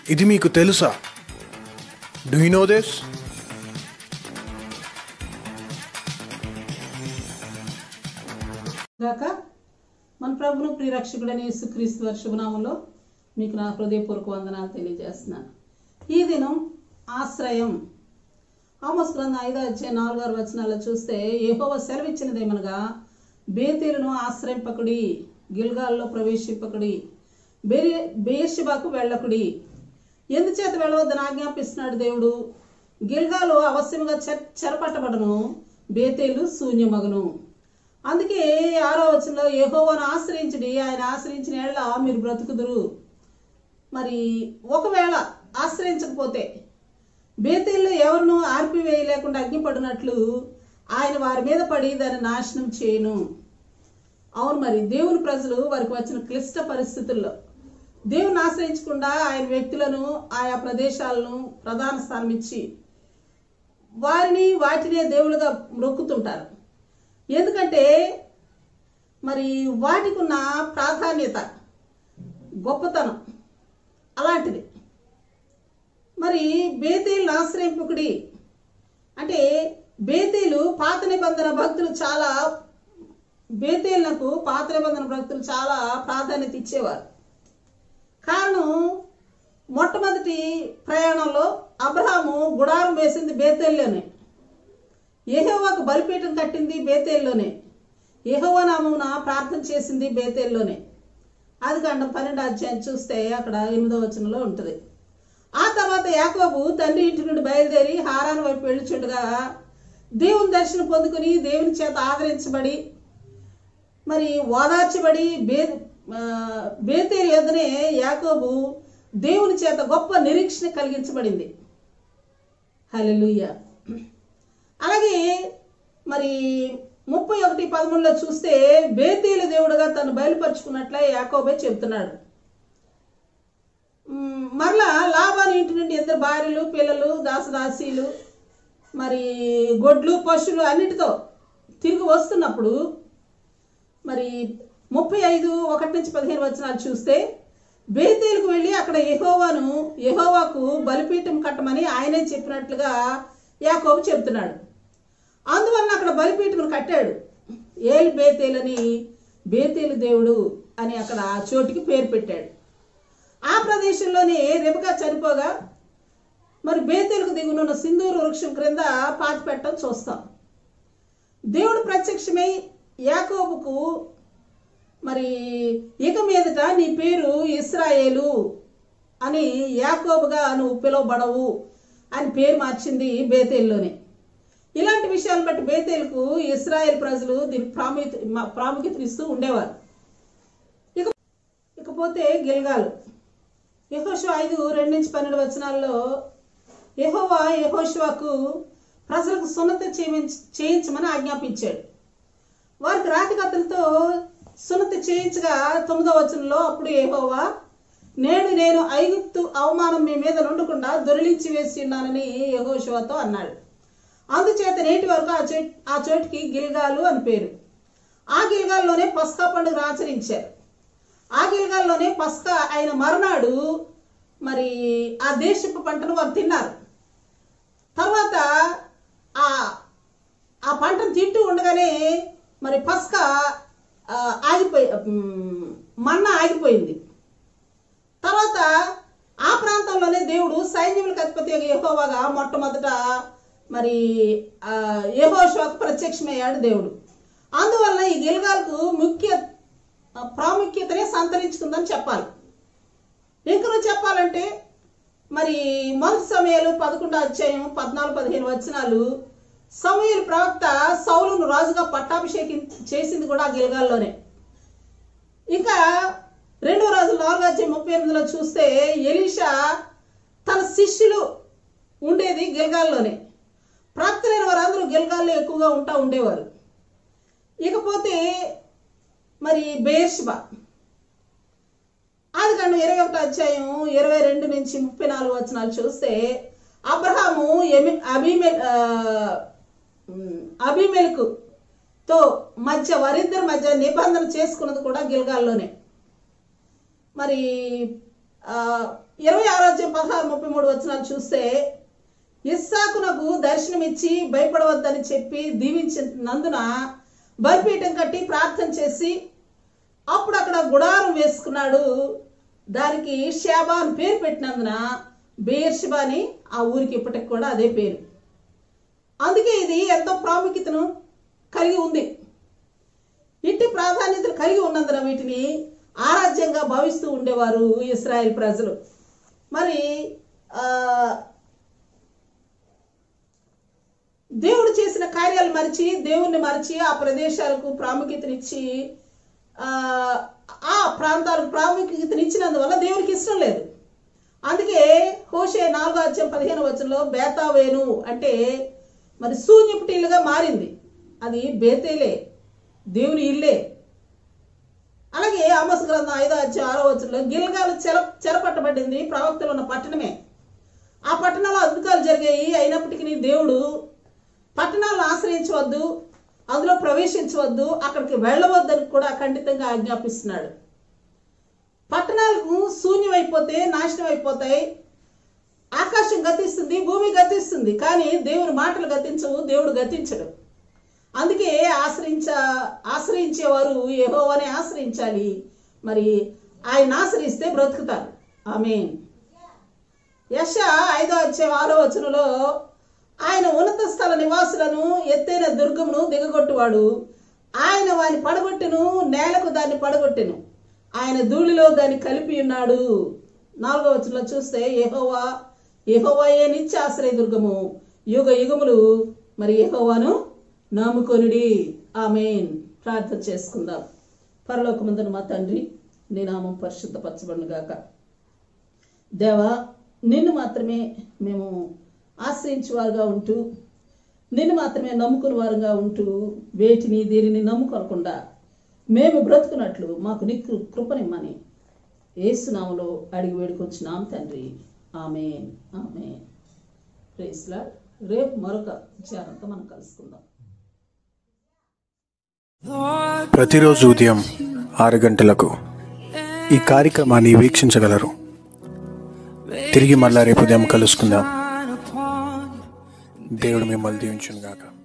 ఇది మీకు తెలుసా డూ యూ నో దిస్ గాక మన ప్రభును ప్రియరక్షకుడైన యేసుక్రీస్తు వారి శుభనామంలో మీకు నా హృదయపూర్వక వందనాలు తెలియజేస్తున్నాను ఈ దినం ఆశ్రయం ఆమోస్ గ్రంథం ఐదో అధ్యాయం నాలుగు ఆరు వచనాల్లో చూస్తే ఏహోవ సెలవిచ్చినదేమనగా బేతేలును ఆశ్రయింపకుడి గిల్గాల్లో ప్రవేశింపకుడి బెరి బేషిబాకు వెళ్ళకుడి ఎందుచేత వెళ్ళవద్దని ఆజ్ఞాపిస్తున్నాడు దేవుడు గిల్గాలు అవశ్యముగా చెర చెరపట్టబడను బేతేలు శూన్యమగును అందుకే ఆరో వచనంలో యెహోవాను ఆశ్రయించడి ఆయన ఆశ్రయించిన ఏళ్ళ మీరు బ్రతుకుదురు మరి ఒకవేళ ఆశ్రయించకపోతే బేతేల్లో ఎవరినూ ఆర్పివేయలేకుండా అగ్నిపడినట్లు ఆయన వారి మీద పడి దాన్ని నాశనం చేయను అవును మరి దేవుని ప్రజలు వారికి వచ్చిన క్లిష్ట పరిస్థితుల్లో దేవుని ఆశ్రయించకుండా ఆయన వ్యక్తులను ఆయా ప్రదేశాలను ప్రధాన స్థానం ఇచ్చి వారిని వాటినే దేవులుగా మొక్కుతుంటారు ఎందుకంటే మరి వాటికి ఉన్న ప్రాధాన్యత గొప్పతనం అలాంటిది మరి బేతేలు ఆశ్రయింపుకుడి అంటే బేతేలు పాత నిబంధన భక్తులు చాలా బేతేళ్లకు పాత నిబంధన భక్తులు చాలా ప్రాధాన్యత ఇచ్చేవారు కారణం మొట్టమొదటి ప్రయాణంలో అబ్రహాము గుడారం వేసింది బేతేల్లోనే యెహోవాకు బలిపీఠం కట్టింది బేతేల్లోనే యెహోవా నామమున ప్రార్థన చేసింది బేతేల్లోనే అది కాండం పన్నెండు అధ్యాయం చూస్తే అక్కడ ఎనిమిదో వచనంలో ఉంటుంది ఆ తర్వాత యాకోబు తండ్రి ఇంటి నుండి బయలుదేరి హారాను వైపు వెళ్ళుచుండగా దేవుని దర్శనం పొందుకుని దేవుని చేత ఆదరించబడి మరి ఓదార్చబడి బే ఆ, బేతేలు ఎదునే యాకోబు దేవుని చేత గొప్ప నిరీక్షణ కలిగించబడింది హల్లెలూయా అలాగే మరి ముప్పై ఒకటి పదమూడులో చూస్తే బేతేలు దేవుడుగా తను బయలుపరుచుకున్నట్లే యాకోబే చెబుతున్నాడు మ్, మరలా లాభాని ఇంటి నుండి ఇద్దరు భార్యలు పిల్లలు దాసదాసీలు మరి గొడ్లు పశువులు అన్నిటితో తిరిగి వస్తున్నప్పుడు మరి ముప్పై ఐదు ఒకటి నుంచి పదిహేను వచనాలు చూస్తే బేతేలుకు వెళ్ళి అక్కడ యెహోవాను యెహోవాకు బలిపీఠం కట్టమని ఆయనే చెప్పినట్లుగా యాకోబు చెప్తున్నాడు అందువలన అక్కడ బలిపీఠం కట్టాడు ఏల్ బేతేల్ అని బేతేలు దేవుడు అని అక్కడ ఆ చోటికి పేరు పెట్టాడు ఆ ప్రదేశంలోనే రెబకా చనిపోగా మరి బేతేలకు దిగునున్న సింధూరు వృక్షం క్రింద పాతి పెట్టడం చూస్తాం దేవుడు ప్రత్యక్షమై యాకోబుకు మరి ఇక మీదట నీ పేరు ఇస్రాయేలు అని యాకోబుగా నువ్వు పిలువబడవు అని పేరు మార్చింది బేతేల్లోనే ఇలాంటి విషయాలను బట్టి బేతేలుకు ఇస్రాయేల్ ప్రజలు దీనికి ప్రాముఖ్యత మా- ప్రాముఖ్యతనిస్తూ ఉండేవారు ఇక ఇకపోతే గిల్గాలు యహోషు ఐదు రెండు నుంచి పన్నెండు వచనాల్లో యెహోవా యెహోషువకు ప్రజలకు సున్నత చేయించ చేయించమని ఆజ్ఞాపించాడు వారికి రాతికత్తులతో సున్నత చేయించగా తొమ్మిదో వచనంలో అప్పుడు యెహోవా నేడు నేను ఐగుప్తు అవమానం మీ మీద నుండకుండా దొరిలించి వేసి ఉన్నానని యెహోషువతో అన్నాడు అందుచేత నేటి వరకు ఆ చోట్ ఆ చోటికి గిల్గాలు అని పేరు ఆ గిల్గాల్లోనే పస్కా పండుగ ఆచరించారు ఆ గిల్గాల్లోనే పస్కా అయిన మరునాడు మరి ఆ దేశపు పంటను వారు తిన్నారు తర్వాత ఆ ఆ పంటను తింటూ ఉండగానే మరి పస్కా ఆ, ఆగిపోయి ఉమ్, మన్నా ఆగిపోయింది తర్వాత ఆ ప్రాంతంలోనే దేవుడు సైన్యములకు అధిపతి యహోవాగా మొట్టమొదట మరి ఆ, యెహోషువకు ప్రత్యక్షమయ్యాడు దేవుడు అందువలన ఈ గిల్గాలకు ముఖ్య ఆ, ప్రాముఖ్యతనే సంతరించుకుందని చెప్పాలి ఇంకా చెప్పాలంటే మరి మొదటి సమయాలు పదకొండో అధ్యాయం పద్నాలుగు పదిహేను వచనాలు సమూహల ప్రవక్త సౌలును రాజుగా పట్టాభిషేకం చేసింది కూడా ఆ గిల్గాల్లోనే ఇంకా రెండో రోజు నాలుగో అధ్యాయం ముప్పై ఎనిమిదిలో చూస్తే ఎలీషా తన శిష్యులు ఉండేది గిల్గాల్లోనే ప్రాప్తులైన వారందరూ గిల్గాల్లో ఎక్కువగా ఉంటా ఉండేవారు ఇకపోతే మరి బేర్షిబా ఆది కాండం ఇరవై ఒకటో అధ్యాయం ఇరవై రెండు నుంచి ముప్పై నాలుగు వచనాలు చూస్తే అబ్రహాము ఎమి- అబీమెల్ ఆ, ఉమ్, అబీమెలకు తో మధ్య వారిద్దరి మధ్య నిబంధన చేసుకున్నది కూడా గిల్గాల్లోనే మరి ఆ, ఇరవై ఆరోగ్యం పదహారు ముప్పై మూడు వచనాలు చూస్తే ఇస్సాకునకు దర్శనమిచ్చి భయపడవద్దని చెప్పి దీవించినందున బలిపీఠం కట్టి ప్రార్థన చేసి అప్పుడు అక్కడ గుడారం వేసుకున్నాడు దానికి షాబా అని పేరు పెట్టినందున బేర్షిబా అని ఆ ఊరికి ఇప్పటికి కూడా అదే పేరు అందుకే ఇది ఎంతో ప్రాముఖ్యతను కలిగి ఉంది ఇంటి ప్రాధాన్యతలు కలిగి ఉన్నందున వీటిని ఆరాధ్యంగా భావిస్తూ ఉండేవారు ఇస్రాయేల్ ప్రజలు మరి ఆ, దేవుడు చేసిన కార్యాలు మరిచి దేవుణ్ణి మరిచి ఆ ప్రదేశాలకు ప్రాముఖ్యతనిచ్చి ఆ, ఆ ప్రాంతాలకు ప్రాముఖ్యతనిచ్చినందువల్ల దేవునికి ఇష్టం లేదు అందుకే హోషే నాలుగో అధ్యాయం పదిహేను వచనంలో బేతావేను అంటే మరి శూన్యపుటీలుగా మారింది అది బేతేలే దేవుని ఇల్లే అలాగే ఆమోస్ గ్రంథం ఐదో అధ్యాయం ఆరో వచనంలో గిల్గాలు చెర చెరపట్టబడింది ప్రవక్తలు ఉన్న పట్టణమే ఆ పట్టణంలో అద్భుతాలు జరిగాయి అయినప్పటికీ దేవుడు పట్టణాలను ఆశ్రయించవద్దు అందులో ప్రవేశించవద్దు అక్కడికి వెళ్ళవద్దని కూడా ఖండితంగా ఆజ్ఞాపిస్తున్నాడు పట్టణాలకు శూన్యమైపోతే నాశనం అయిపోతాయి ఆకాశం గతిస్తుంది భూమి గతిస్తుంది కానీ దేవుని మాటలు గతించవు దేవుడు గతించడు అందుకే ఆశ్రయించ ఆశ్రయించేవారు యెహోవానే ఆశ్రయించాలి మరి ఆయన ఆశ్రయిస్తే బ్రతుకుతారు ఆమె యశ ఐదో అధ్యాయం ఆరో వచనంలో ఆయన ఉన్నత స్థల నివాసులను ఎత్తైన దుర్గమును దిగగొట్టువాడు ఆయన వాని పడగొట్టెను నేలకు దాన్ని పడగొట్టెను ఆయన ధూళిలో దాన్ని కలిపి ఉన్నాడు నాలుగో వచనంలో చూస్తే యెహోవా యెహోవాయే నిత్య ఆశ్రయ దుర్గము యుగ యుగములు మరి యెహోవాను నాముకొనుడి ఆమెన్ ప్రార్థన చేసుకుందాం పరలోకమందున మా తండ్రి నీ నామం పరిశుద్ధపరచబడును గాక దేవా నిన్ను మాత్రమే మేము ఆశ్రయించేవారుగా ఉంటూ నిన్ను మాత్రమే నమ్ముకుని వారుగా ఉంటూ వేటిని దేనిని నమ్ముకోకుండా మేము బ్రతుకున్నట్లు మాకు నీ కృ- కృపనిమ్మని ఏసునామలో అడిగి వేడుకొచ్చినాం తండ్రి ఆమె ఆమె ప్రేస్లా రేపు మరొక విచారంతో మనం కలుసుకుందాం ప్రతిరోజు ఉదయం ఆరు గంటలకు ఈ కార్యక్రమాన్ని వీక్షించగలరు తిరిగి మళ్ళా రేపు ఉదయం కలుసుకుందాం దేవుడు మిమ్మల్ని దీవించును గాక